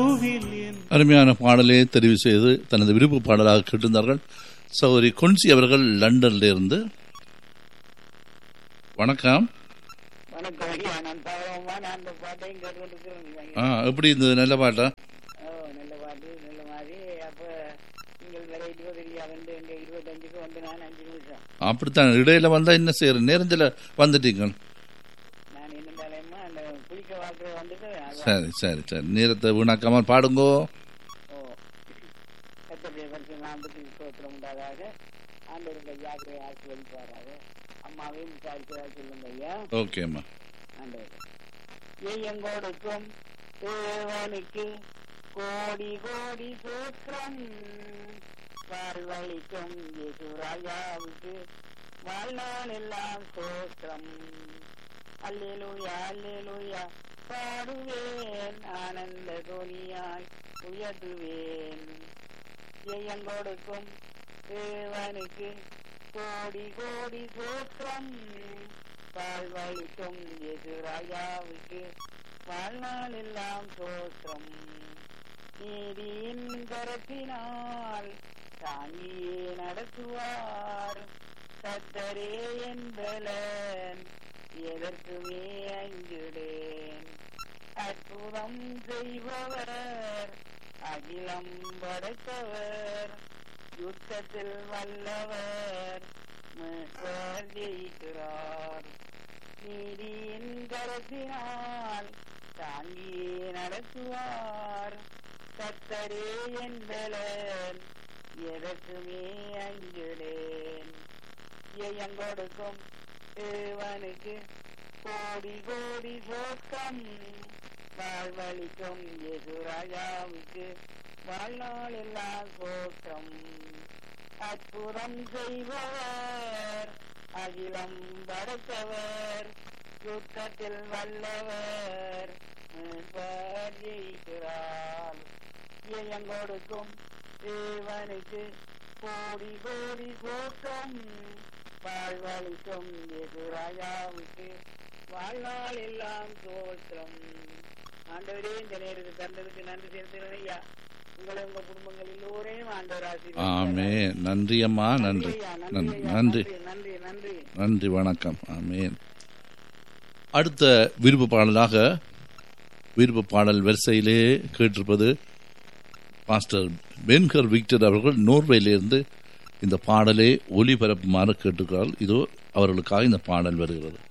அருமையான பாடலை தெரிவு செய்து தனது விருப்ப பாடலாக கேட்டிருந்தார்கள் சௌரி கொன்சி அவர்கள் லண்டன்ல இருந்து வணக்கம் வணக்கம் ஐயா நான் பாவமா நான் அந்த பாட்டையும் கேட்டுக்கொண்டிருக்கிறேன் ஐயா. ஆ எப்படி இருந்தது நல்ல பாட்டா ஓ நல்ல பாட்டு நல்ல மாதிரி அப்ப நீங்கள் வேற இருபது ஐயா வந்து எங்க இருபத்தஞ்சுக்கு வந்து நான் அஞ்சு நிமிஷம் அப்படித்தான் இடையில வந்தா என்ன செய்யற நேரத்தில் வந்துட்டீங்க நான் என்னண்டாலேம்மா அந்த குளிக்க வாக்குற வந்துட்டு அதான். சரி சரி சரி நேரத்தை வீணாக்காமல் பாடுங்கோ ஓ கத்தருடைய பரிசு நாற்பத்தி ஸ்தோத்திரம் உண்டாதாக ஆண்டவருடைய ஜாக்கிரை ஆசீர்வதிப்பாராக அம்மாவையும் விசாரிக்கிறதா சொல்லுங்க ஐயா ஓகேம்மா ஆண்டவர் எங்கோடுக்கும் தேவனுக்கு கோடி கோடி சூத்திரம் வாழ்வழிக்கும் ராஜாவுக்கு வாழ்நாள் எல்லாம் சோத்திரம் அல்லேலூயா அல்லேலூயா பாடுவேன் ஆனந்த துணியாய் உயர்த்துவேன் ஜெயங்கொடுக்கும் தேவனுக்கு கோடி கோடி சூத்திரம் வாழ்வழிக்கும் எது ராஜாவுக்கு வாழ்நாள் எல்லாம் சோத்திரம் நீதியின் கரத்தினால் தாங்கியே நடத்துவார் கத்தரே என்பலன் எதற்குமே அஞ்சுடேன் அற்புதம் செய்பவர் அகிலம் படைத்தவர் யுத்தத்தில் வல்லவர் மீட்பர் ஜெயிக்கிறார் நீதியின் கரத்தினால் தாங்கியே நடத்துவார் கத்தரே என்பலன் எதற்குமே அஞ்சுடேன் எங்கொடுக்கும் தேவனுக்கு கோடி கோடி சோக்கம் வாழ்வழிக்கும் எது ராஜாவுக்கு வாழ்நாள் எல்லாம் சோக்கம் அற்புதம் செய்பவர் அகிலம் படைத்தவர் யுத்தத்தில் வல்லவர் மீட்பர் ஜெயிக்கிறார் எங்கொடுக்கும் தேவனுக்கு கோடி கோடி சோக்கம் வாழ்வழிக்கும் எது ராஜாவுக்கு வாழ்நாள் எல்லாம் தோற்றம் ஆண்டவரே இந்த நேரத்துக்கு தந்ததுக்கு நன்றி செலுத்துகிறேன் ஐயா உங்களை உங்க குடும்பங்கள் எல்லோரையும் ஆண்டவர் ஆமே ஆசீர்வதிப்பாராக. நன்றி அம்மா நன்றி ஐயா, நன்றி ஐயா, நன்றி நன்றி நன்றி நன்றி வணக்கம் ஆமேன் அடுத்த விருப்ப பாடலாக விருப்ப பாடல் வரிசையிலே கேட்டிருப்பது பாஸ்டர் பென்கர் விக்டர் அவர்கள் நோர்வேலிருந்து இந்த பாடலை ஒளிபரப்புமாறு கேட்டுக்கிறார்கள் இதோ அவர்களுக்காக இந்த பாடல் வருகிறது